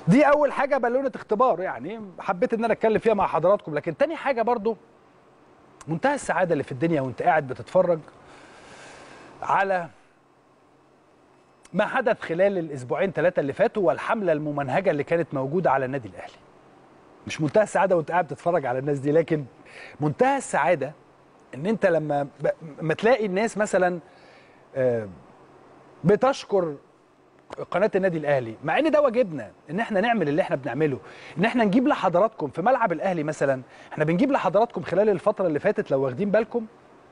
دي اول حاجه بالونه اختبار يعني حبيت ان انا اتكلم فيها مع حضراتكم لكن تاني حاجه برضو منتهى السعاده اللي في الدنيا وانت قاعد بتتفرج على ما حدث خلال الاسبوعين ثلاثه اللي فاتوا والحمله الممنهجه اللي كانت موجوده على النادي الاهلي مش منتهى السعاده وانت قاعد بتتفرج على الناس دي لكن منتهى السعاده ان انت لما ب... ما تلاقي الناس مثلا آه، بتشكر قناه النادي الاهلي مع ان ده واجبنا ان احنا نعمل اللي احنا بنعمله ان احنا نجيب لحضراتكم في ملعب الاهلي مثلا احنا بنجيب لحضراتكم خلال الفتره اللي فاتت لو واخدين بالكم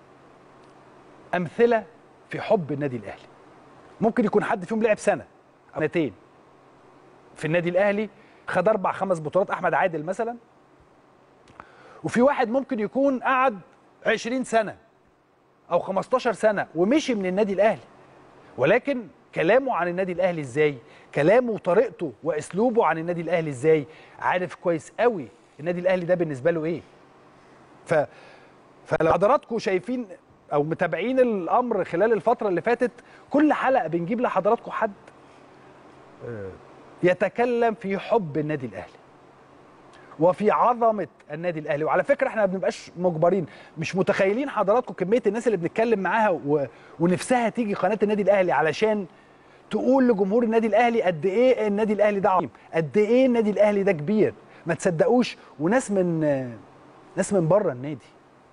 امثله في حب النادي الاهلي ممكن يكون حد فيهم لعب سنه او سنتين في النادي الاهلي خد اربع خمس بطولات احمد عادل مثلا وفي واحد ممكن يكون قعد 20 سنه او 15 سنه ومشي من النادي الاهلي ولكن كلامه عن النادي الاهلي ازاي كلامه وطريقته واسلوبه عن النادي الاهلي ازاي عارف كويس قوي النادي الاهلي ده بالنسبه له ايه ف فلو حضراتكم شايفين او متابعين الامر خلال الفتره اللي فاتت كل حلقه بنجيب لحضراتكم حد آه، يتكلم في حب النادي الاهلي وفي عظمه النادي الاهلي وعلى فكره احنا ما بنبقاش مجبرين مش متخيلين حضراتكم كميه الناس اللي بنتكلم معاها و... ونفسها تيجي قناه النادي الاهلي علشان تقول لجمهور النادي الاهلي قد ايه النادي الاهلي ده عظيم قد ايه النادي الاهلي ده كبير ما تصدقوش وناس من ناس من بره النادي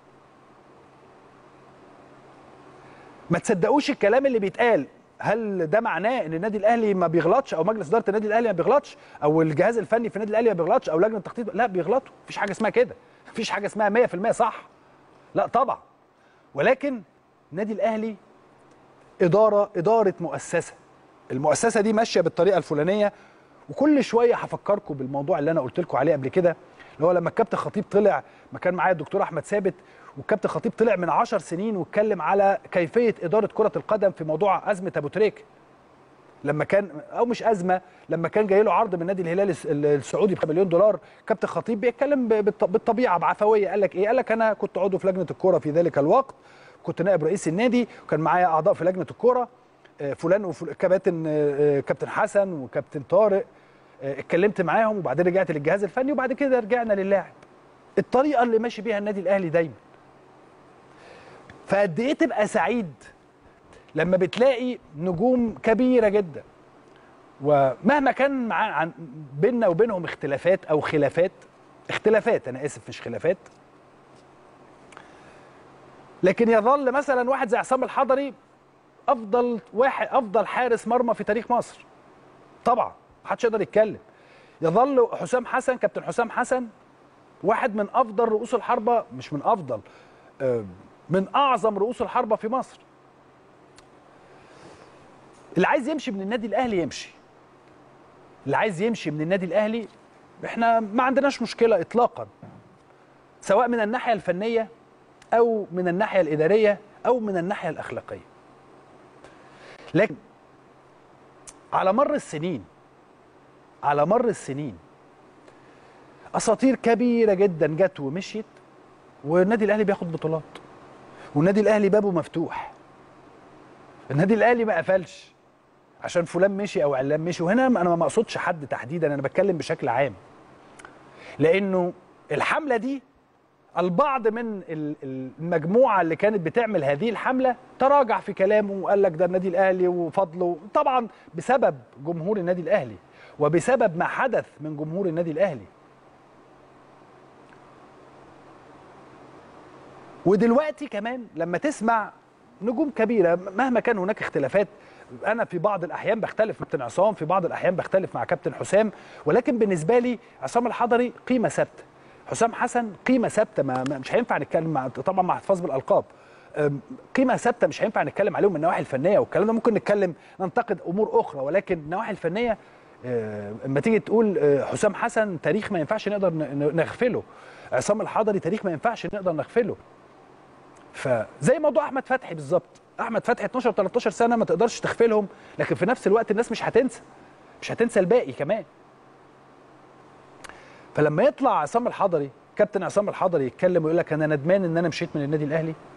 ما تصدقوش الكلام اللي بيتقال هل ده معناه ان النادي الاهلي ما بيغلطش او مجلس اداره النادي الاهلي ما بيغلطش او الجهاز الفني في النادي الاهلي ما بيغلطش او لجنه التخطيط لا بيغلطوا مفيش حاجه اسمها كده مفيش حاجه اسمها 100% صح لا طبعا ولكن النادي الاهلي اداره اداره مؤسسه المؤسسه دي ماشيه بالطريقه الفلانيه وكل شويه هفكركم بالموضوع اللي انا قلت لكم عليه قبل كده اللي هو لما الكابتن خطيب طلع ما كان معايا الدكتور احمد ثابت والكابتن خطيب طلع من 10 سنين واتكلم على كيفيه اداره كره القدم في موضوع ازمه ابو تريكه لما كان او مش ازمه لما كان جاي له عرض من نادي الهلال الس- السعودي ب مليون دولار كابتن خطيب بيتكلم ب- بالط- بالطبيعه بعفويه قال لك ايه قال لك انا كنت عضو في لجنه الكوره في ذلك الوقت كنت نائب رئيس النادي وكان معايا اعضاء في لجنه الكوره آه، فلان وفلان كباتن آه، آه، كابتن حسن وكابتن طارق آه، اتكلمت معاهم وبعدين رجعت للجهاز الفني وبعد كده رجعنا للاعب الطريقه اللي ماشي بيها النادي الاهلي دايما فقد ايه تبقى سعيد لما بتلاقي نجوم كبيره جدا ومهما كان مع عن بيننا وبينهم اختلافات او خلافات اختلافات انا اسف مش خلافات لكن يظل مثلا واحد زي عصام الحضري افضل واحد افضل حارس مرمى في تاريخ مصر طبعا محدش يقدر يتكلم يظل حسام حسن كابتن حسام حسن واحد من افضل رؤوس الحربه مش من افضل آه، من اعظم رؤوس الحربه في مصر اللي عايز يمشي من النادي الاهلي يمشي اللي عايز يمشي من النادي الاهلي احنا ما عندناش مشكله اطلاقا سواء من الناحيه الفنيه او من الناحيه الاداريه او من الناحيه الاخلاقيه لكن على مر السنين على مر السنين اساطير كبيره جدا جت ومشيت والنادي الاهلي بياخد بطولات والنادي الاهلي بابه مفتوح النادي الاهلي ما قفلش عشان فلان مشي او علان مشي وهنا انا ما اقصدش حد تحديدا انا بتكلم بشكل عام لانه الحمله دي البعض من ال- ال- المجموعه اللي كانت بتعمل هذه الحمله تراجع في كلامه وقال لك ده النادي الاهلي وفضله طبعا بسبب جمهور النادي الاهلي وبسبب ما حدث من جمهور النادي الاهلي ودلوقتي كمان لما تسمع نجوم كبيره مهما كان هناك اختلافات انا في بعض الاحيان بختلف مع كابتن عصام في بعض الاحيان بختلف مع كابتن حسام ولكن بالنسبه لي عصام الحضري قيمه ثابته حسام حسن قيمه ثابته ما ما- مش هينفع نتكلم مع طبعا مع احتفاظ بالالقاب أم، قيمه ثابته مش هينفع نتكلم عليهم من النواحي الفنيه والكلام ده ممكن نتكلم ننتقد امور اخرى ولكن النواحي الفنيه آه، اما تيجي تقول آه، حسام حسن تاريخ ما ينفعش نقدر ن- ن- نغفله عصام الحضري تاريخ ما ينفعش نقدر نغفله فزي موضوع احمد فتحي بالظبط احمد فتحي 12 13 سنه ما تقدرش تغفلهم لكن في نفس الوقت الناس مش هتنسى مش هتنسى الباقي كمان فلما يطلع عصام الحضري كابتن عصام الحضري يتكلم ويقول لك انا ندمان ان انا مشيت من النادي الاهلي